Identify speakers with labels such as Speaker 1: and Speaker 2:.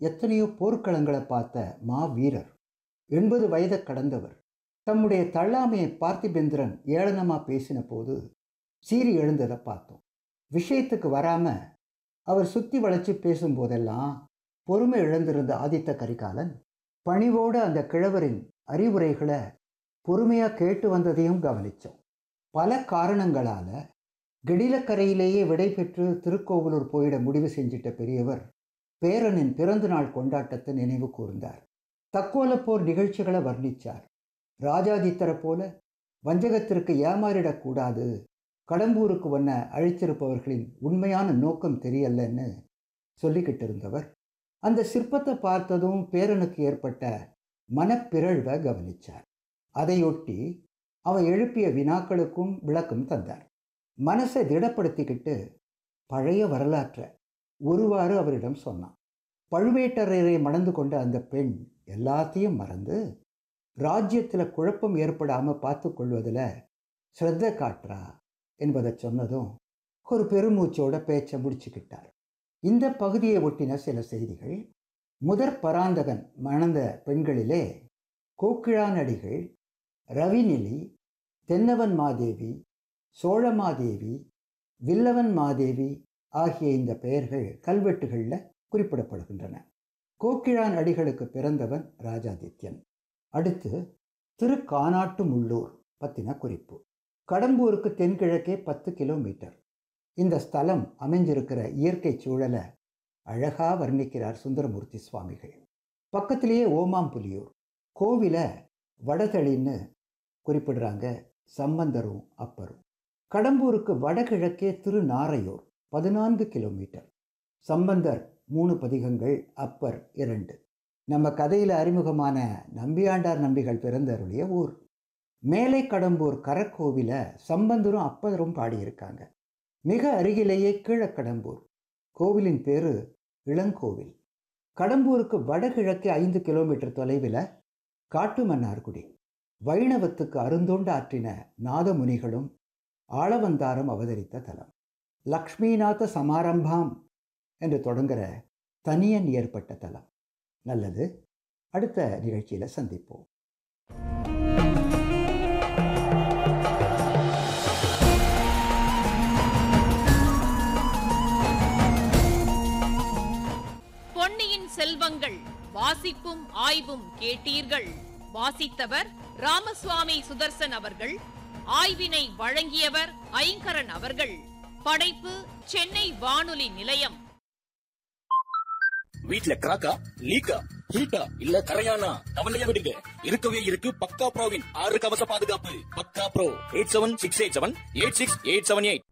Speaker 1: எத்தனையோ போர்க்களங்களை பார்த்த மா வீரர் எண்பது வயதை கடந்தவர் தம்முடைய தள்ளாமையை பார்த்திபேந்திரன் ஏளனமா பேசின போது சீறி எழுந்ததை பார்த்தோம் விஷயத்துக்கு வராம அவர் சுத்தி வளைச்சு பேசும்போதெல்லாம் பொறுமை இழந்திருந்த ஆதித்த கரிகாலன் பணிவோடு அந்த கிழவரின் அறிவுரைகளை பொறுமையா கேட்டு வந்ததையும் கவனித்தோம் பல காரணங்களால கெடிலக்கரையிலேயே விடை பெற்று திருக்கோவிலூர் போயிட முடிவு செஞ்சிட்ட பெரியவர் பேரனின் பிறந்தநாள் கொண்டாட்டத்தை நினைவு கூர்ந்தார் தக்கோலப்போர் நிகழ்ச்சிகளை வர்ணிச்சார் ராஜாதித்தரை போல வஞ்சகத்திற்கு ஏமாறிடக்கூடாது கடம்பூருக்கு வண்ண அழைத்திருப்பவர்களின் உண்மையான நோக்கம் தெரியலன்னு சொல்லிக்கிட்டு இருந்தவர் அந்த சிற்பத்தை பார்த்ததும் பேரனுக்கு ஏற்பட்ட மனப்பிறழ்வை கவனிச்சார் அதையொட்டி அவன் எழுப்பிய வினாக்களுக்கும் விளக்கம் தந்தார் மனசை திடப்படுத்திக்கிட்டு பழைய வரலாற்றை ஒருவாறு அவரிடம் சொன்னான் பழுவேட்டரையரை மணந்து கொண்ட அந்த பெண் எல்லாத்தையும் மறந்து ராஜ்யத்தில் குழப்பம் ஏற்படாமல் பார்த்து கொள்வதில் ஸ்ரத்த காட்டுறா என்பதை சொன்னதும் ஒரு பெருமூச்சோட பேச்சை முடிச்சுக்கிட்டார் இந்த பகுதியை ஒட்டின சில செய்திகள் முதற் பராந்தகன் மணந்த பெண்களிலே கோக்கிழாநடிகள் ரவிநிலி தென்னவன் மாதேவி சோழமாதேவி வில்லவன் மாதேவி ஆகிய இந்த பெயர்கள் கல்வெட்டுகளில் குறிப்பிடப்படுகின்றன கோக்கிழான் அடிகளுக்கு பிறந்தவன் ராஜாதித்யன் அடுத்து திருக்கானாட்டு முள்ளூர் பற்றின குறிப்பு கடம்பூருக்கு தென்கிழக்கே பத்து கிலோமீட்டர் இந்த ஸ்தலம் அமைஞ்சிருக்கிற இயற்கை சூழலை அழகா வர்ணிக்கிறார் சுந்தரமூர்த்தி சுவாமிகள் பக்கத்திலேயே ஓமாம்புலியூர் கோவிலை வடதளின்னு குறிப்பிடுறாங்க சம்பந்தரும் அப்பரும் கடம்பூருக்கு வடகிழக்கே திருநாரையூர் பதினான்கு கிலோமீட்டர் சம்பந்தர் மூணு பதிகங்கள் அப்பர் இரண்டு நம்ம கதையில் அறிமுகமான நம்பியாண்டார் நம்பிகள் பிறந்தருடைய ஊர் மேலை கடம்பூர் கரக்கோவில சம்பந்தரும் அப்பரும் பாடியிருக்காங்க மிக அருகிலேயே கீழக்கடம்பூர் கோவிலின் பேரு இளங்கோவில் கடம்பூருக்கு வடகிழக்கு ஐந்து கிலோமீட்டர் தொலைவில் காட்டுமன்னார்குடி வைணவத்துக்கு அருந்தோண்டு ஆற்றின நாதமுனிகளும் ஆளவந்தாரம் அவதரித்த தலம் லக்ஷ்மிநாத சமாரம்பாம் என்று தொடங்குற தனியன் ஏற்பட்ட தலம் நல்லது அடுத்த நிகழ்ச்சியில் சந்திப்போம்
Speaker 2: பொன்னியின் செல்வங்கள் வாசிப்பும் ஆய்வும் கேட்டீர்கள் வாசித்தவர் ராமசுவாமி சுதர்சன் அவர்கள் ஆய்வினை வழங்கியவர் ஐங்கரன் அவர்கள் படைப்பு சென்னை வானொலி நிலையம்
Speaker 3: வீட்ல கிராக்கா லீக்கா ஹீட்டா இல்ல கரையானா கவலையா விடுங்க இருக்கவே இருக்கு பக்கா ப்ரோவின் ஆறு கவச பாதுகாப்பு பக்கா bro eight seven six eight seven eight six eight seven eight